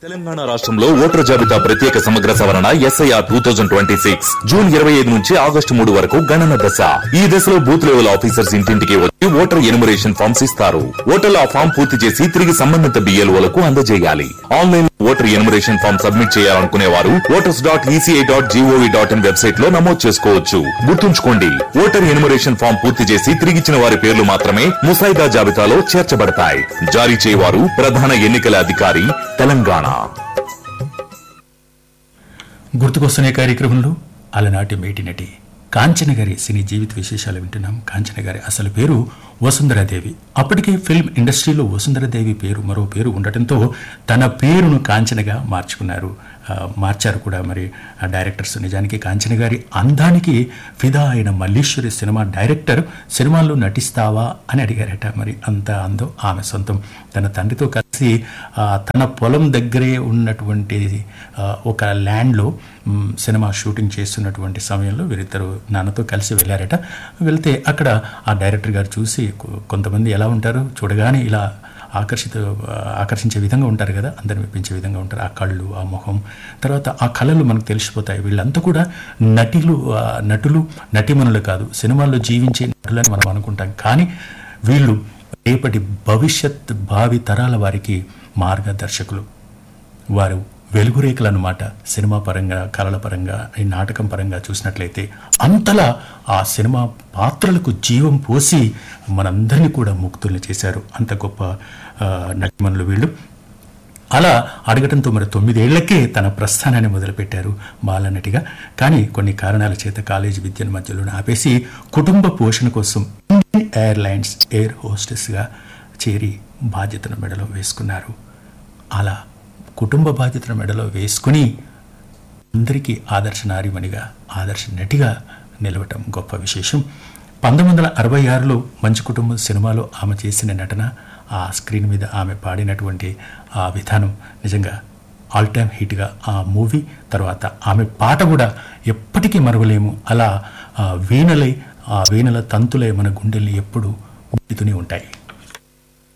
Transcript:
తెలంగాణ రాష్ట్రంలో ఓటర్ జాబితా ప్రత్యేక సమగ్ర సవరణ SIR two thousand twenty six June ఇరవై ఐదు నుంచి ఆగస్టు మూడు వరకు గణన దశ ఈ దశలో బూత్ లెవెల్ ఆఫీసర్స్ ఇంటింటికి వచ్చి ఓటర్ ఎనుమరేషన్ ఫామ్స్ ఇస్తారు ఓటర్లు ఆ ఫామ్ పూర్తి చేసి తిరిగి సంబంధిత బిఎల్ఓలకు అందజేయాలి online voter enumeration form submit చేయాలనుకునే వారు voters dot ECI dot GOV dot IN website లో నమోదు చేసుకోవచ్చు గుర్తుంచుకోండి ఓటర్ ఎనుమరేషన్ ఫామ్ పూర్తి చేసి తిరిగిచ్చిన వారి పేర్లు మాత్రమే ముసాయిదా జాబితాలో చేర్చబడతాయి జారీ చేయవారు ప్రధాన ఎన్నికల అధికారి తెలంగాణ గుర్తుకొస్తున్న ఈ కార్యక్రమంలో అలనాటి మేటి నటి కాంచన గారి సినీ జీవిత విశేషాలు వింటున్నాం కాంచన గారి అసలు పేరు వసుంధరాదేవి అప్పటికే ఫిల్మ్ ఇండస్ట్రీలో వసుంధరాదేవి పేరు మరో పేరు ఉండటంతో తన పేరును కాంచనగా మార్చుకున్నారు ఆ, మార్చారు కూడా మరి ఆ డైరెక్టర్స్ నిజానికి కాంచన గారి అందానికి ఫిదా అయిన మల్లీశ్వరి సినిమా డైరెక్టర్ సినిమాల్లో నటిస్తావా అని అడిగారట మరి అంత అందం ఆమె సొంతం తన తండ్రితో కలిసి ఆ, తన పొలం దగ్గరే ఉన్నటువంటి ఆ, ఒక ల్యాండ్లో మ్, సినిమా షూటింగ్ చేస్తున్నటువంటి సమయంలో వీరిద్దరు నాన్నతో కలిసి వెళ్ళారట వెళ్తే అక్కడ ఆ డైరెక్టర్ గారు చూసి కొ- కొంతమంది ఎలా ఉంటారు చూడగానే ఇలా ఆకర్షిత ఆకర్షించే విధంగా ఉంటారు కదా అందరిని మెప్పించే విధంగా ఉంటారు ఆ కళ్ళు ఆ మొహం తర్వాత ఆ కళలు మనకు తెలిసిపోతాయి వీళ్ళంతా కూడా నటిలు ఆ, నటులు నటిమనులు కాదు సినిమాల్లో జీవించే నటులని మనం అనుకుంటాం కానీ వీళ్ళు రేపటి భవిష్యత్ భావి తరాల వారికి మార్గదర్శకులు వారు వెలుగురేఖలు అన్నమాట సినిమా పరంగా కళల పరంగా ఈ నాటకం పరంగా చూసినట్లయితే అంతలా ఆ సినిమా పాత్రలకు జీవం పోసి మనందరినీ కూడా ముక్తుల్ని చేశారు అంత గొప్ప ఆ, నటిమనులు వీళ్ళు అలా అడగటంతో మరి తొమ్మిదేళ్లకే తన ప్రస్థానాన్ని మొదలుపెట్టారు బాలనటిగా కానీ కొన్ని కారణాల చేత కాలేజీ విద్యను మధ్యలోనే ఆపేసి కుటుంబ పోషణ కోసం ఇండియన్ ఎయిర్లైన్స్ ఎయిర్ హోస్టెస్గా చేరి బాధ్యతను మెడలో వేసుకున్నారు అలా కుటుంబ బాధ్యతను మెడలో వేసుకుని అందరికీ ఆదర్శ నారిమణిగా ఆదర్శ నటిగా నిలవటం గొప్ప విశేషం పంతొమ్మిది వందల అరవై ఆరులో మంచి కుటుంబం సినిమాలో ఆమె చేసిన నటన ఆ స్క్రీన్ మీద ఆమె పాడినటువంటి ఆ విధానం నిజంగా ఆల్ టైమ్ హిట్గా ఆ మూవీ తర్వాత ఆమె పాట కూడా ఎప్పటికీ మరవలేము అలా ఆ వీణలై ఆ వీణల తంతులై మన గుండెల్ని ఎప్పుడు ఊపుతూనే ఉంటాయి